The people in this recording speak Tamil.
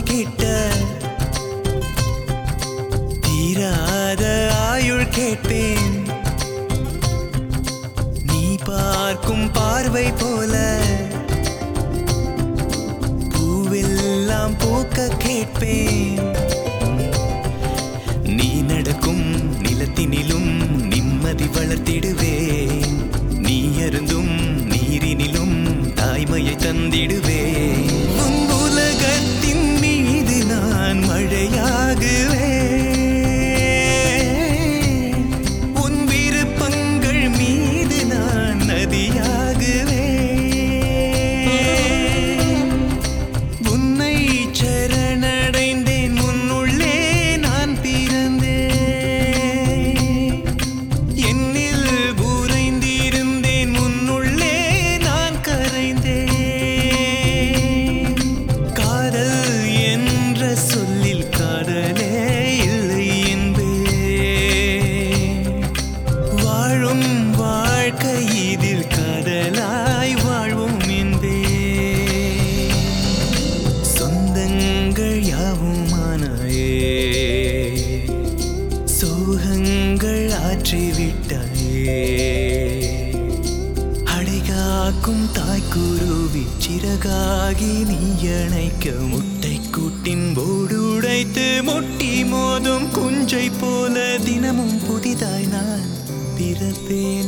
கிட்ட தீராத ஆயுள் கேட்பேன் நீ பார்க்கும் பார்வை போல பூவெல்லாம் பூக்க கேட்பேன் நீ நடக்கும் நிலத்தினிலும் நிம்மதி வளர்த்திடுவேன் நீ அருந்தும் நீரினிலும் தாய்மையை தந்திடுவேன் உன் உலகத்தின் மீது நான் மழையாகுவேன் உன் விருப்பங்கள் மீது நான் நதியாகுவேன் உன்னை சரணடைந்தேன் உன்னுள்ளே நான் பிறந்தேன் என்னில் உறைந்திருந்தேன் உன்னுள்ளே நான் கரைந்தேன் காதல் என்ற சொல்லில் காதலே இல்லை என்பேன் வாழும் வாழ்க்கை இதில் காதலாய் வாழ்வோம் என்பேன் சொந்தங்கள் யாவுமானாயே சோகங்கள் ஆற்றிவிட்டாயே அடைகாக்கும் தாய்க்குருவி சிறகாகி நீ அணைக்க முட்டை கூட்டின் போடு உடைத்து முட்டி மோதும் குஞ்சை போல தினமும் புதிதாய் நான் பிறப்பேன்